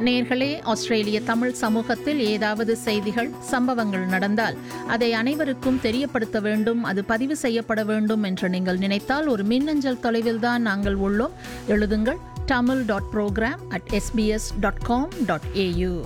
நேர்களே ஆஸ்திரேலிய தமிழ் சமூகத்தில் ஏதாவது செய்திகள் சம்பவங்கள் நடந்தால் அதை அனைவருக்கும் தெரியப்படுத்த வேண்டும் அது பதிவு செய்யப்பட வேண்டும் என்று நீங்கள் நினைத்தால் ஒரு மின்னஞ்சல் தொலைவில்தான் நாங்கள் உள்ளோம் எழுதுங்கள் Tamil dot program at SBS dot com dot AU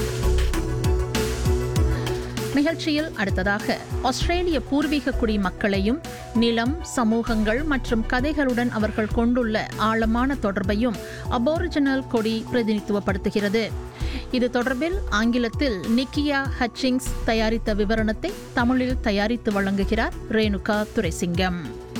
நிகழ்ச்சியில் அடுத்ததாக ஆஸ்திரேலிய பூர்வீக குடி மக்களையும் நிலம் சமூகங்கள் மற்றும் கதைகளுடன் அவர்கள் கொண்டுள்ள ஆழமான தொடர்பையும் அபோரிஜினல் கொடி பிரதிநிதித்துவப்படுத்துகிறது இது தொடர்பில் ஆங்கிலத்தில் நிக்கியா ஹச்சிங்ஸ் தயாரித்த விவரணத்தை தமிழில் தயாரித்து வழங்குகிறார் ரேணுகா துரைசிங்கம்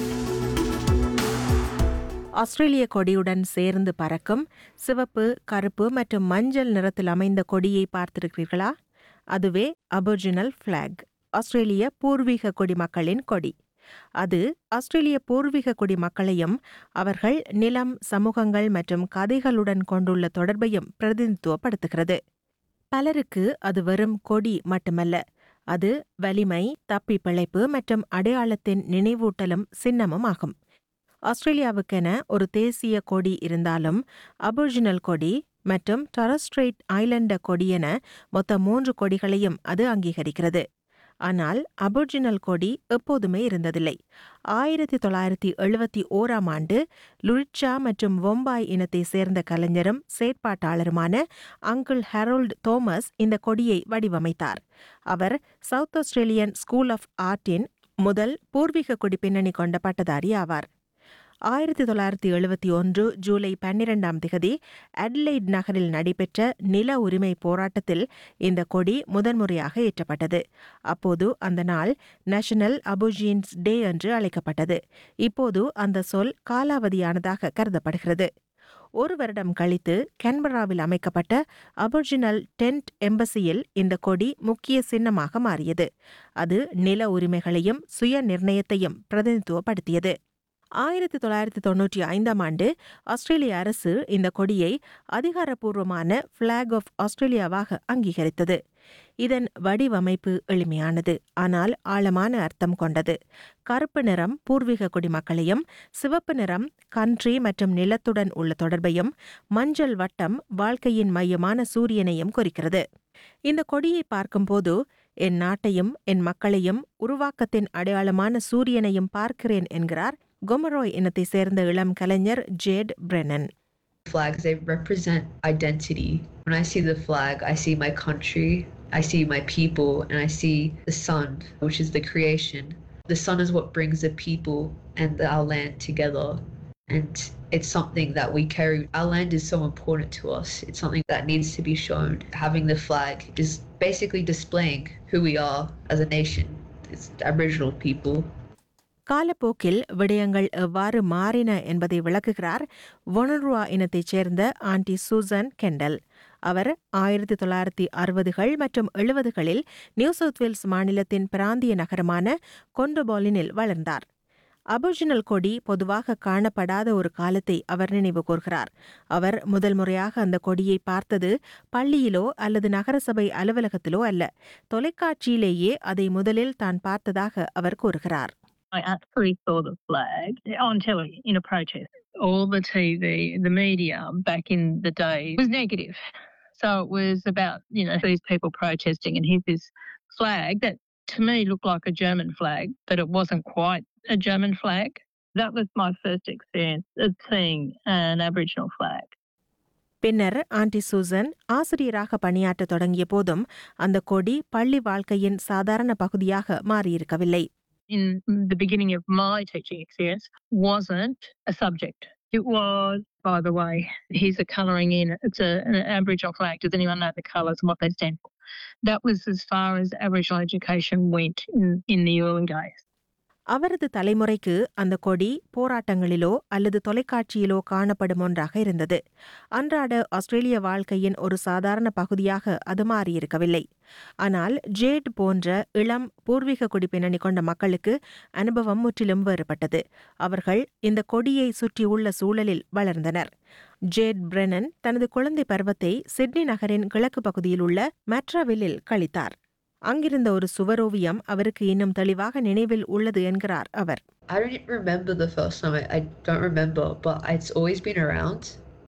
ஆஸ்திரேலிய கொடியுடன் சேர்ந்து பறக்கும் சிவப்பு கருப்பு மற்றும் மஞ்சள் நிறத்தில் அமைந்த கொடியை பார்த்திருக்கிறீர்களா அதுவே அபோர்ஜினல் ஃபிளாக் ஆஸ்திரேலிய பூர்வீக குடிமக்களின் கொடி அது ஆஸ்திரேலிய பூர்வீக குடிமக்களையும் அவர்கள் நிலம் சமூகங்கள் மற்றும் கதைகளுடன் கொண்டுள்ள தொடர்பையும் பிரதிநிதித்துவப்படுத்துகிறது பலருக்கு அது வெறும் கொடி மட்டுமல்ல அது வலிமை தப்பி பிழைப்பு மற்றும் அடையாளத்தின் நினைவூட்டலும் சின்னமும் ஆகும் ஆஸ்திரேலியாவுக்கென ஒரு தேசிய கொடி இருந்தாலும் அபோர்ஜினல் கொடி மற்றும் டொரஸ்ட்ரேட் ஐலண்ட கொடி என மொத்த மூன்று கொடிகளையும் அது அங்கீகரிக்கிறது ஆனால் அபோர்ஜினல் கொடி எப்போதுமே இருந்ததில்லை ஆயிரத்தி தொள்ளாயிரத்தி எழுபத்தி ஓராம் ஆண்டு லுரிட்சா மற்றும் வொம்பாய் இனத்தை சேர்ந்த கலைஞரும் செயற்பாட்டாளருமான அங்கிள் ஹெரோல்ட் தோமஸ் இந்த கொடியை வடிவமைத்தார் அவர் சவுத் ஆஸ்திரேலியன் ஸ்கூல் ஆஃப் ஆர்ட்டின் முதல் பூர்வீக குடி பின்னணி கொண்ட பட்டதாரி ஆவார் ஆயிரத்தி தொள்ளாயிரத்தி எழுபத்தி ஒன்று ஜூலை பன்னிரெண்டாம் திகதி அட்லைட் நகரில் நடைபெற்ற நில உரிமை போராட்டத்தில் இந்த கொடி முதன்முறையாக ஏற்றப்பட்டது அப்போது அந்த நாள் நேஷனல் அபோஜியன்ஸ் டே என்று அழைக்கப்பட்டது இப்போது அந்த சொல் காலாவதியானதாக கருதப்படுகிறது ஒரு வருடம் கழித்து கேன்பராவில் அமைக்கப்பட்ட அபோர்ஜினல் டென்ட் எம்பசியில் இந்த கொடி முக்கிய சின்னமாக மாறியது அது நில உரிமைகளையும் சுய நிர்ணயத்தையும் பிரதிநிதித்துவப்படுத்தியது ஆயிரத்தி தொள்ளாயிரத்தி தொன்னூற்றி ஐந்தாம் ஆண்டு ஆஸ்திரேலிய அரசு இந்த கொடியை அதிகாரப்பூர்வமான ஃபிளாக் ஆஃப் ஆஸ்திரேலியாவாக அங்கீகரித்தது இதன் வடிவமைப்பு எளிமையானது ஆனால் ஆழமான அர்த்தம் கொண்டது கருப்பு நிறம் பூர்வீக குடிமக்களையும் சிவப்பு நிறம் கன்றி மற்றும் நிலத்துடன் உள்ள தொடர்பையும் மஞ்சள் வட்டம் வாழ்க்கையின் மையமான சூரியனையும் குறிக்கிறது இந்த கொடியை பார்க்கும்போது என் நாட்டையும் என் மக்களையும் உருவாக்கத்தின் அடையாளமான சூரியனையும் பார்க்கிறேன் என்கிறார் கொமரோய் இனத்தை சேர்ந்த இளம் கலைஞர் Jade Brennan flags they represent identity when i see the flag i see my country i see my people and i see the sun which is the creation the sun is what brings the people and our land together and it's something that we carry our land is so important to us it's something that needs to be shown having the flag is basically displaying who we are as a nation it's aboriginal people காலப்போக்கில் விடயங்கள் எவ்வாறு மாறின என்பதை விளக்குகிறார் வொனருவா இனத்தைச் சேர்ந்த aunty Susan Kendall அவர் ஆயிரத்தி தொள்ளாயிரத்தி அறுபதுகள் மற்றும் எழுபதுகளில் நியூ சவுத் வேல்ஸ் மாநிலத்தின் பிராந்திய நகரமான கொண்டோபாலினில் வளர்ந்தார் அபோர்ஜினல் கொடி பொதுவாக காணப்படாத ஒரு காலத்தை அவர் நினைவு கூர்கிறார் அவர் முதல் முறையாக அந்த கொடியை பார்த்தது பள்ளியிலோ அல்லது நகரசபை அலுவலகத்திலோ அல்ல தொலைக்காட்சியிலேயே அதை முதலில் தான் பார்த்ததாக அவர் கூறுகிறார் I actually saw the flag on telly in a protest. All the TV, the media back in the day was negative. So it was about, you know, these people protesting and here's this flag that to me looked like a German flag, but it wasn't quite a German flag. That was my first experience of seeing an Aboriginal flag. பின்னர் Aunty Susan ஆசிரியராக பணியாற்ற தொடங்கிய போதும் அந்த கொடி பள்ளி வாழ்க்கையின் சாதாரண பகுதியாக மாறியிருக்கவில்லை in the beginning of my teaching experience wasn't a subject. It was, by the way, here's a colouring in. It's a, an Aboriginal flag. Does anyone know the colours and what they stand for? That was as far as Aboriginal education went in, in the early days. அவரது தலைமுறைக்கு அந்த கொடி போராட்டங்களிலோ அல்லது தொலைக்காட்சியிலோ காணப்படும் ஒன்றாக இருந்தது அன்றாட ஆஸ்திரேலிய வாழ்க்கையின் ஒரு சாதாரண பகுதியாக அது மாறியிருக்கவில்லை ஆனால் ஜேட் போன்ற இளம் பூர்வீக குடி பின்னணி கொண்ட மக்களுக்கு அனுபவம் முற்றிலும் வேறுபட்டது அவர்கள் இந்த கொடியை சுற்றியுள்ள சூழலில் வளர்ந்தனர் ஜேட் பிரெனன் தனது குழந்தை பருவத்தை சிட்னி நகரின் கிழக்கு பகுதியில் உள்ள மெட்ராவில்லில் கழித்தார் அங்கிருந்த ஒரு சுவரோவியம் அவருக்கு இன்னும் தெளிவாக நினைவில் உள்ளது என்கிறார் அவர் I don't remember the first time. I, I don't remember, but it's always been around.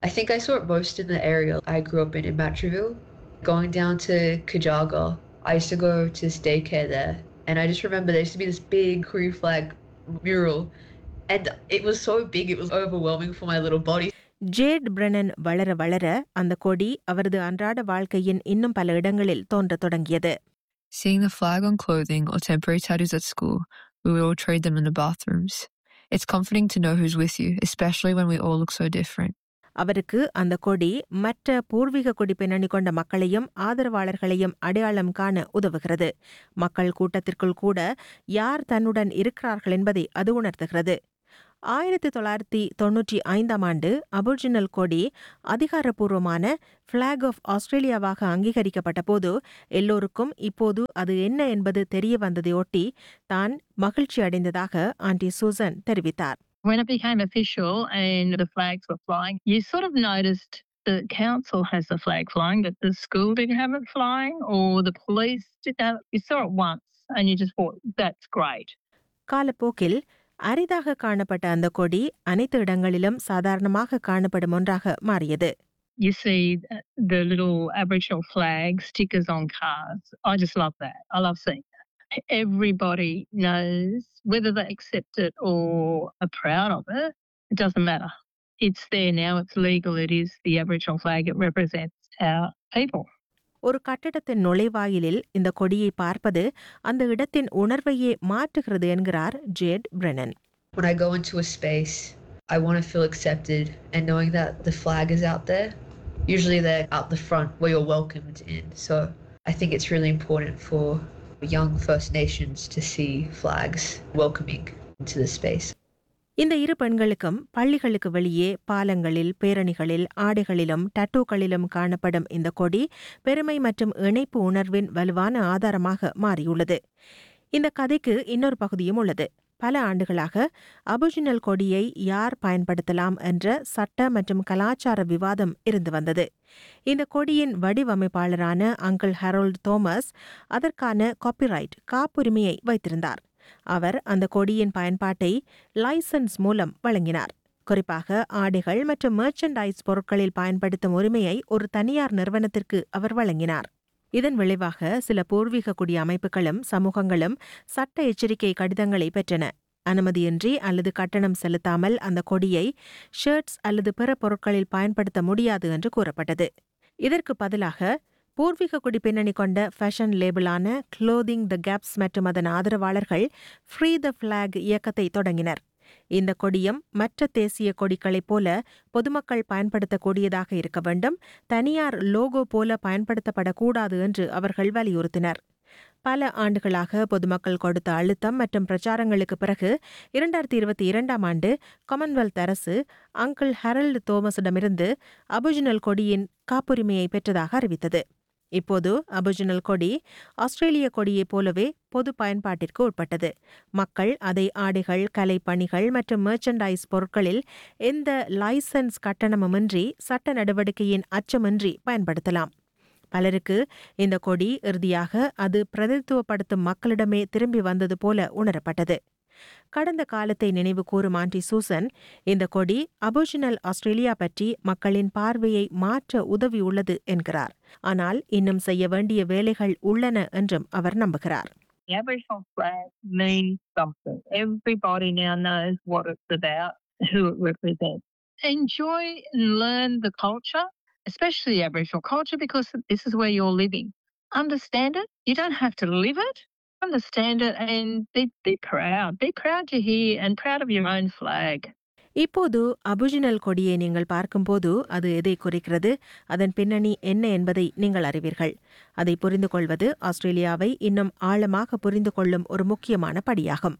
I think I saw it most in the area I grew up in in Matraville. Going down to Kajaga, I used to go to daycare there, and I just remember there used to be this big Korea flag mural, and it was so big it was overwhelming for my little body. Jade Brennan வளர வளர அந்த கொடி அவரது அன்றாட வாழ்க்கையின் இன்னும் பல இடங்களில் தோன்றத் தொடங்கியது Seeing the flag on clothing or temporary tattoos at school, we would all trade them in the bathrooms. It's comforting to know who's with you, especially when we all look so different. அவருக்கு அந்த கொடி மற்ற பூர்வீக கொடி பின்னணி கொண்ட மக்களையும் ஆதரவாளர்களையும் அடையாளம் காண உதவுகிறது மக்கள் கூட்டத்திற்குள் கூட யார் தன்னுடன் இருக்கிறார்கள் என்பதை அது உணர்த்துகிறது ஆயிரத்தி தொள்ளாயிரத்தி தொன்னூற்றி ஐந்தாம் ஆண்டு அபோர்ஜினல் கொடி அதிகாரப்பூர்வமான ஃபிளாக் ஆஃப் ஆஸ்திரேலியாவாக அங்கீகரிக்கப்பட்ட போது எல்லோருக்கும் இப்போது அது என்ன என்பது தெரிய வந்ததை ஒட்டி தான் மகிழ்ச்சி அடைந்ததாக ஆண்டி சூசன் தெரிவித்தார் When it became official and the flags were flying, you sort of noticed the council has the flag flying, but the school didn't have it flying, or the police didn't have it. You saw it once and you just thought, that's great. காலப்போக்கில் அரிதாக காணப்பட்ட அந்த கொடி அனைத்து இடங்களிலும் சாதாரணமாக காணப்படும் ஒன்றாக மாறியது You see uh, the little Aboriginal flag stickers on cars. I just love that. I love seeing that. Everybody knows whether they accept it or are proud of it. It doesn't matter. It's there now. It's legal. It is the Aboriginal flag. It represents our people. ஒரு கட்டிடத்தின் நுழைவாயிலில் இந்த கொடியை பார்ப்பது அந்த இடத்தின் உணர்வையே மாற்றுகிறது என்கிறார் Jade Brennan When I go into a space, I want to feel accepted, and knowing that the flag is out there, usually they're out the front where you're welcomed in. So I think it's really important for young First Nations to see flags welcoming into the space. இந்த இரு பெண்களுக்கும் பள்ளிகளுக்கு வெளியே பாலங்களில் பேரணிகளில் ஆடைகளிலும் டட்டூக்களிலும் காணப்படும் இந்த கொடி பெருமை மற்றும் இணைப்பு உணர்வின் வலுவான ஆதாரமாக மாறியுள்ளது இந்த கதைக்கு இன்னொரு பகுதியும் உள்ளது பல ஆண்டுகளாக அபோஜினல் கொடியை யார் பயன்படுத்தலாம் என்ற சட்ட மற்றும் கலாச்சார விவாதம் இருந்து வந்தது இந்த கொடியின் வடிவமைப்பாளரான அங்கிள் ஹரோல்ட் தோமஸ் அதற்கான காப்பிரைட் காப்புரிமையை வைத்திருந்தார் அவர் அந்த கொடியின் பயன்பாட்டை லைசன்ஸ் மூலம் வழங்கினார் குறிப்பாக ஆடைகள் மற்றும் மெர்ச்சன்டைஸ் பொருட்களில் பயன்படுத்தும் உரிமையை ஒரு தனியார் நிறுவனத்திற்கு அவர் வழங்கினார் இதன் விளைவாக சில பூர்வீக குடி அமைப்புகளும் சமூகங்களும் சட்ட எச்சரிக்கை கடிதங்களை பெற்றன அனுமதியின்றி அல்லது கட்டணம் செலுத்தாமல் அந்த கொடியை ஷர்ட்ஸ் அல்லது பிற பொருட்களில் பயன்படுத்த முடியாது என்று கூறப்பட்டது இதற்கு பதிலாக பூர்வீக குடி பின்னணி கொண்ட ஃபேஷன் லேபிளான க்ளோதிங் த கேப்ஸ் மற்றும் அதன் ஆதரவாளர்கள் ஃப்ரீ த ஃபிளாக் இயக்கத்தை தொடங்கினர் இந்த கொடியும் மற்ற தேசிய கொடிகளைப் போல பொதுமக்கள் பயன்படுத்தக்கூடியதாக இருக்க வேண்டும் தனியார் லோகோ போல பயன்படுத்தப்படக்கூடாது என்று அவர்கள் வலியுறுத்தினர் பல ஆண்டுகளாக பொதுமக்கள் கொடுத்த அழுத்தம் மற்றும் பிரச்சாரங்களுக்கு பிறகு இரண்டாயிரத்தி இருபத்தி இரண்டாம் ஆண்டு காமன்வெல்த் அரசு அங்கிள் ஹெரல்டு தோமஸிடமிருந்து அபோஜினல் கொடியின் காப்புரிமையை பெற்றதாக அறிவித்தது இப்போது அபோஜினல் கொடி ஆஸ்திரேலிய கொடியைப் போலவே பொது பயன்பாட்டிற்கு உட்பட்டது மக்கள் அதை ஆடைகள் கலைப்பணிகள் மற்றும் மெர்ச்சன்டைஸ் பொருட்களில் எந்த லைசன்ஸ் கட்டணமுமின்றி சட்ட நடவடிக்கையின் அச்சமின்றி பயன்படுத்தலாம் பலருக்கு இந்த கொடி இறுதியாக அது பிரதித்துவப்படுத்தும் மக்களிடமே திரும்பி வந்தது போல உணரப்பட்டது கடந்த காலத்தை நினைவு கூறும் ஆண்டி சூசன் இந்த கொடி அபோஜினல் ஆஸ்திரேலியா பற்றி மக்களின் பார்வையை மாற்ற உதவியுள்ளது என்கிறார் ஆனால் இன்னும் செய்ய வேண்டிய வேலைகள் உள்ளன என்றும் அவர் நம்புகிறார் The Aboriginal flag means something. Everybody now knows what it's about, who it represents. Enjoy and learn the culture, especially Aboriginal culture, because this is where you're living. Understand it. You don't have to live it. Understand it and be, be proud. Be proud you're here and proud of your own flag. இப்போது அபுஜினல் கொடியை நீங்கள் பார்க்கும்போது அது எதை குறிக்கிறது அதன் பின்னணி என்ன என்பதை நீங்கள் அறிவீர்கள் அதை புரிந்து கொள்வது ஆஸ்திரேலியாவை இன்னும் ஆழமாக புரிந்து கொள்ளும் ஒரு முக்கியமான படியாகும்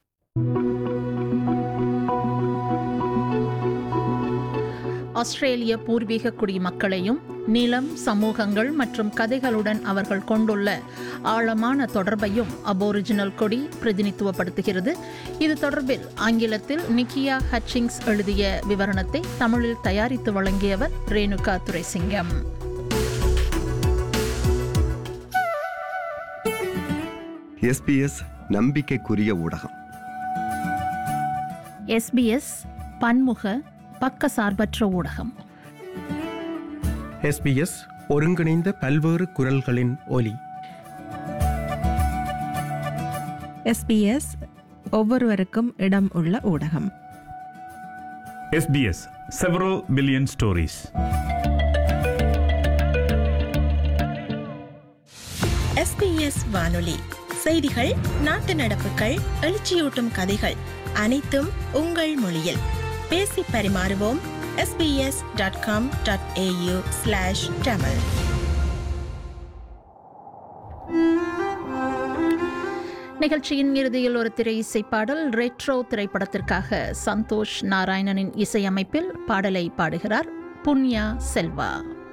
ஆஸ்திரேலிய பூர்வீக குடிமக்களையும் நிலம் சமூகங்கள் மற்றும் கதைகளுடன் அவர்கள் கொண்டுள்ள ஆழமான தொடர்பையும் அபோரிஜினல் கொடி பிரதிநிதித்துவப்படுத்துகிறது இது தொடர்பில் ஆங்கிலத்தில் நிக்கியா ஹட்சிங்ஸ் எழுதிய விவரணத்தை தமிழில் தயாரித்து வழங்கியவர் ரேணுகா துரைசிங்கம் எஸ்பிஎஸ் நம்பிக்கைக்குரிய ஊடகம் எஸ்பிஎஸ் பன்முக பக்கசார்பற்ற ஊடகம் எஸ்பிஎஸ் ஒருங்கிணைந்த பல்வேறு குரல்களின் ஒலி எஸ்பிஎஸ் ஒவ்வொருவருக்கும் இடம் உள்ள ஊடகம் SBS several billion stories. SBS வானொலி செய்திகள் நாட்டு நடப்புகள் எழுச்சியூட்டும் கதைகள் அனைத்தும் உங்கள் மொழியில் பேசி பரிமாறுவோம் SBS dot com dot AU slash Tamil நிகழ்ச்சியின் இறுதியில் ஒரு திரை இசை பாடல் ரெட்ரோ திரைப்படத்திற்காக சந்தோஷ் நாராயணனின் இசையமைப்பில் பாடலை பாடுகிறார் புண்யா செல்வா